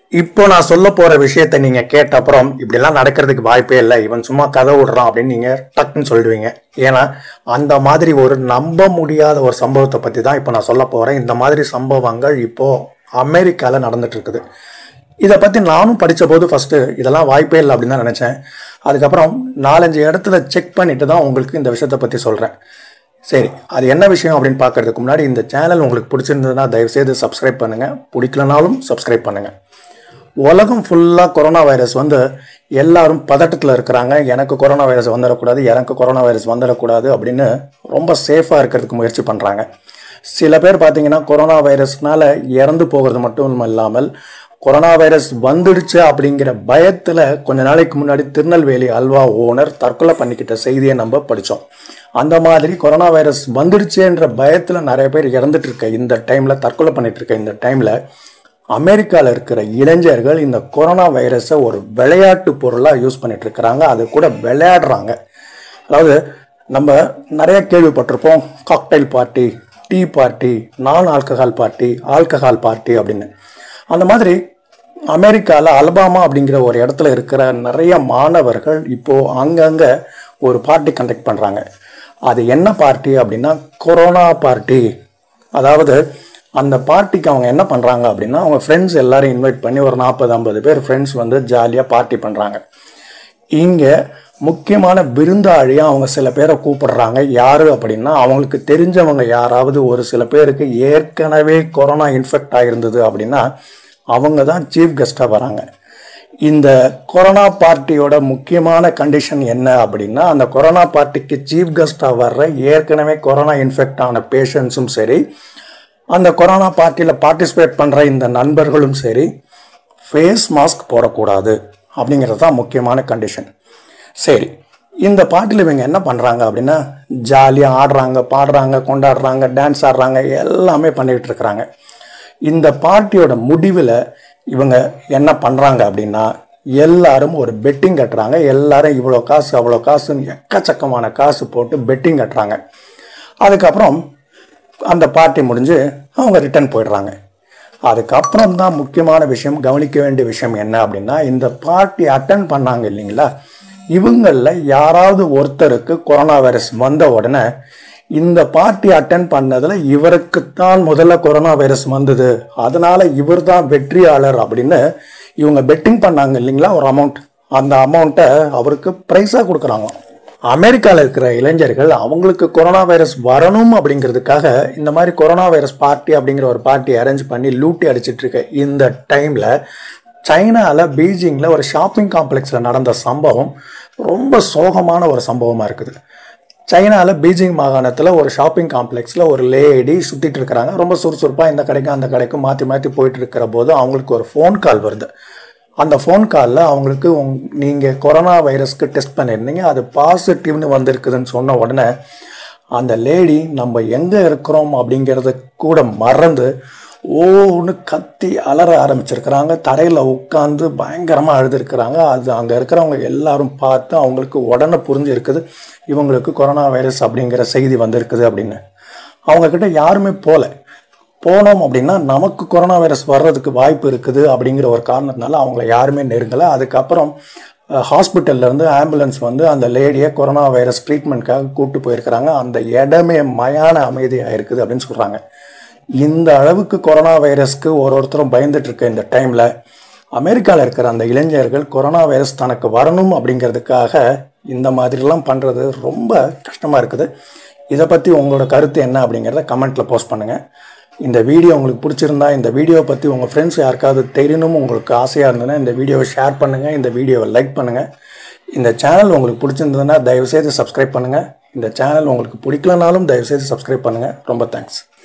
இப்போ நான் சொல்ல போற விஷயத்த நீங்க கேட்ட அப்புறம் இப்படிலாம் நடக்கிறதுக்கு வாய்ப்பே இல்லை இவன் சும்மா கதை விடுறான் அப்படின்னு நீங்க டக்குன்னு சொல்லிடுவீங்க ஏன்னா அந்த மாதிரி ஒரு நம்ப முடியாத ஒரு சம்பவத்தை பத்தி தான் இப்போ நான் சொல்ல போறேன் இந்த மாதிரி சம்பவங்கள் இப்போ அமெரிக்கால நடந்துட்டு இருக்குது இதை பத்தி நானும் படிச்ச போது ஃபர்ஸ்ட் இதெல்லாம் வாய்ப்பே இல்லை அப்படின்னு தான் நினைச்சேன் அதுக்கப்புறம் நாலஞ்சு இடத்துல செக் பண்ணிட்டு தான் உங்களுக்கு இந்த விஷயத்தை பத்தி சொல்றேன் சரி அது என்ன விஷயம் அப்படின்னு பார்க்கறதுக்கு முன்னாடி இந்த சேனல் உங்களுக்கு பிடிச்சிருந்ததுன்னா தயவுசெய்து சப்ஸ்கிரைப் பண்ணுங்க பிடிக்கலனாலும் சப்ஸ்கிரைப் பண்ணுங்க உலகம் ஃபுல்லாக கொரோனா வைரஸ் வந்து எல்லாரும் பதட்டத்தில் இருக்கிறாங்க எனக்கு கொரோனா வைரஸ் வந்துடக்கூடாது எனக்கு கொரோனா வைரஸ் வந்துடக்கூடாது அப்படின்னு ரொம்ப சேஃபாக இருக்கிறதுக்கு முயற்சி பண்ணுறாங்க சில பேர் பார்த்தீங்கன்னா கொரோனா வைரஸ்னால இறந்து போகிறது மட்டும் இல்லாமல் கொரோனா வைரஸ் வந்துடுச்சு அப்படிங்கிற பயத்தில் கொஞ்ச நாளைக்கு முன்னாடி திருநெல்வேலி அல்வா ஓனர் தற்கொலை பண்ணிக்கிட்ட செய்தியை நம்ம படித்தோம் அந்த மாதிரி கொரோனா வைரஸ் வந்துடுச்சேன்ற பயத்தில் நிறைய பேர் இறந்துட்டு இருக்க இந்த டைமில் தற்கொலை பண்ணிட்டு இருக்க இந்த டைமில் அமெரிக்காவில் இருக்கிற இளைஞர்கள் இந்த கொரோனா வைரஸை ஒரு விளையாட்டு பொருளாக யூஸ் பண்ணிட்டு இருக்கிறாங்க அது கூட விளையாடுறாங்க அதாவது நம்ம நிறைய கேள்விப்பட்டிருப்போம் காக்டைல் பார்ட்டி டீ பார்ட்டி நான் ஆல்கஹால் பார்ட்டி ஆல்கஹால் பார்ட்டி அப்படின்னு அந்த மாதிரி அமெரிக்காவில் அலபாமா அப்படிங்கிற ஒரு இடத்துல இருக்கிற நிறைய மாணவர்கள் இப்போ அங்கங்கே ஒரு பார்ட்டி கண்டக்ட் பண்ணுறாங்க அது என்ன பார்ட்டி அப்படின்னா கொரோனா பார்ட்டி அதாவது அந்த பார்ட்டிக்கு அவங்க என்ன பண்ணுறாங்க அப்படின்னா அவங்க ஃப்ரெண்ட்ஸ் எல்லாரும் இன்வைட் பண்ணி ஒரு நாற்பது ஐம்பது பேர் ஃப்ரெண்ட்ஸ் வந்து ஜாலியாக பார்ட்டி பண்ணுறாங்க இங்கே முக்கியமான விருந்தாளியாக அவங்க சில பேரை கூப்பிடுறாங்க யாரு அப்படின்னா அவங்களுக்கு தெரிஞ்சவங்க யாராவது ஒரு சில பேருக்கு ஏற்கனவே கொரோனா இன்ஃபெக்ட் ஆகிருந்தது அப்படின்னா அவங்க தான் சீஃப் கெஸ்ட்டாக வராங்க இந்த கொரோனா பார்ட்டியோட முக்கியமான கண்டிஷன் என்ன அப்படின்னா அந்த கொரோனா பார்ட்டிக்கு சீஃப் கெஸ்ட்டாக வர்ற ஏற்கனவே கொரோனா இன்ஃபெக்ட் ஆன பேஷண்ட்ஸும் சரி அந்த கொரோனா பார்ட்டியில் பார்ட்டிசிபேட் பண்ணுற இந்த நண்பர்களும் சரி ஃபேஸ் மாஸ்க் போடக்கூடாது அப்படிங்கிறது தான் முக்கியமான கண்டிஷன் சரி இந்த பாட்டில் இவங்க என்ன பண்ணுறாங்க அப்படின்னா ஜாலியாக ஆடுறாங்க பாடுறாங்க கொண்டாடுறாங்க டான்ஸ் ஆடுறாங்க எல்லாமே பண்ணிகிட்டு இருக்கிறாங்க இந்த பார்ட்டியோட முடிவில் இவங்க என்ன பண்ணுறாங்க அப்படின்னா எல்லாரும் ஒரு பெட்டிங் கட்டுறாங்க எல்லாரும் இவ்வளோ காசு அவ்வளோ காசுன்னு எக்கச்சக்கமான காசு போட்டு பெட்டிங் கட்டுறாங்க அதுக்கப்புறம் அந்த பார்ட்டி முடிஞ்சு அவங்க ரிட்டர்ன் போயிடுறாங்க அதுக்கப்புறம் தான் முக்கியமான விஷயம் கவனிக்க வேண்டிய விஷயம் என்ன அப்படின்னா இந்த பார்ட்டி அட்டன் பண்ணாங்க இல்லைங்களா இவங்களில் யாராவது ஒருத்தருக்கு கொரோனா வைரஸ் வந்த உடனே இந்த பார்ட்டி அட்டன் பண்ணதில் இவருக்குத்தான் முதல்ல கொரோனா வைரஸ் வந்தது அதனால இவர் தான் வெற்றியாளர் அப்படின்னு இவங்க பெட்டிங் பண்ணாங்க இல்லைங்களா ஒரு அமௌண்ட் அந்த அமௌண்ட்டை அவருக்கு ப்ரைஸாக கொடுக்குறாங்க அமெரிக்காவில் இருக்கிற இளைஞர்கள் அவங்களுக்கு கொரோனா வைரஸ் வரணும் அப்படிங்கிறதுக்காக இந்த மாதிரி கொரோனா வைரஸ் பார்ட்டி அப்படிங்கிற ஒரு பார்ட்டி அரேஞ்ச் பண்ணி லூட்டி அடிச்சிட்டு இருக்க இந்த டைமில் சைனாவில் பீஜிங்கில் ஒரு ஷாப்பிங் காம்ப்ளெக்ஸில் நடந்த சம்பவம் ரொம்ப சோகமான ஒரு சம்பவமாக இருக்குது சைனாவில் பீஜிங் மாகாணத்தில் ஒரு ஷாப்பிங் காம்ப்ளெக்ஸில் ஒரு லேடி சுற்றிட்டு இருக்கிறாங்க ரொம்ப சுறுசுறுப்பாக இந்த கடைக்கும் அந்த கடைக்கும் மாற்றி மாற்றி போயிட்டு இருக்கிற போது அவங்களுக்கு ஒரு ஃபோன் கால் வருது அந்த ஃபோன் காலில் அவங்களுக்கு உங் நீங்கள் கொரோனா வைரஸ்க்கு டெஸ்ட் பண்ணியிருந்தீங்க அது பாசிட்டிவ்னு வந்திருக்குதுன்னு சொன்ன உடனே அந்த லேடி நம்ம எங்கே இருக்கிறோம் அப்படிங்கிறத கூட மறந்து ஓன்னு கத்தி அலற ஆரம்பிச்சிருக்கிறாங்க தரையில் உட்காந்து பயங்கரமாக அழுதுருக்கிறாங்க அது அங்கே இருக்கிறவங்க எல்லாரும் பார்த்து அவங்களுக்கு உடனே புரிஞ்சு இருக்குது இவங்களுக்கு கொரோனா வைரஸ் அப்படிங்கிற செய்தி வந்திருக்குது அப்படின்னு அவங்கக்கிட்ட யாருமே போகல போனோம் அப்படின்னா நமக்கு கொரோனா வைரஸ் வர்றதுக்கு வாய்ப்பு இருக்குது அப்படிங்கிற ஒரு காரணத்தினால அவங்கள யாருமே நெருங்கலை அதுக்கப்புறம் ஹாஸ்பிட்டல்லேருந்து ஆம்புலன்ஸ் வந்து அந்த லேடியை கொரோனா வைரஸ் ட்ரீட்மெண்ட்காக கூப்பிட்டு போயிருக்கிறாங்க அந்த இடமே மயான அமைதியாக இருக்குது அப்படின்னு சொல்கிறாங்க இந்த அளவுக்கு கொரோனா வைரஸ்க்கு ஒரு ஒருத்தரும் பயந்துட்டு இருக்க இந்த டைமில் அமெரிக்காவில் இருக்கிற அந்த இளைஞர்கள் கொரோனா வைரஸ் தனக்கு வரணும் அப்படிங்கிறதுக்காக இந்த மாதிரிலாம் பண்ணுறது ரொம்ப கஷ்டமாக இருக்குது இதை பற்றி உங்களோட கருத்து என்ன அப்படிங்கிறத கமெண்ட்டில் போஸ்ட் பண்ணுங்கள் இந்த வீடியோ உங்களுக்கு பிடிச்சிருந்தா இந்த வீடியோவை பற்றி உங்கள் ஃப்ரெண்ட்ஸ் யாருக்காவது தெரியணும் உங்களுக்கு ஆசையாக இருந்ததுன்னா இந்த வீடியோவை ஷேர் பண்ணுங்கள் இந்த வீடியோவை லைக் பண்ணுங்கள் இந்த சேனல் உங்களுக்கு பிடிச்சிருந்ததுன்னா தயவுசெய்து சப்ஸ்கிரைப் பண்ணுங்கள் இந்த சேனல் உங்களுக்கு பிடிக்கலனாலும் தயவுசெய்து சப்ஸ்கிரைப் பண்ணுங்கள் ரொம்ப தேங்க்ஸ்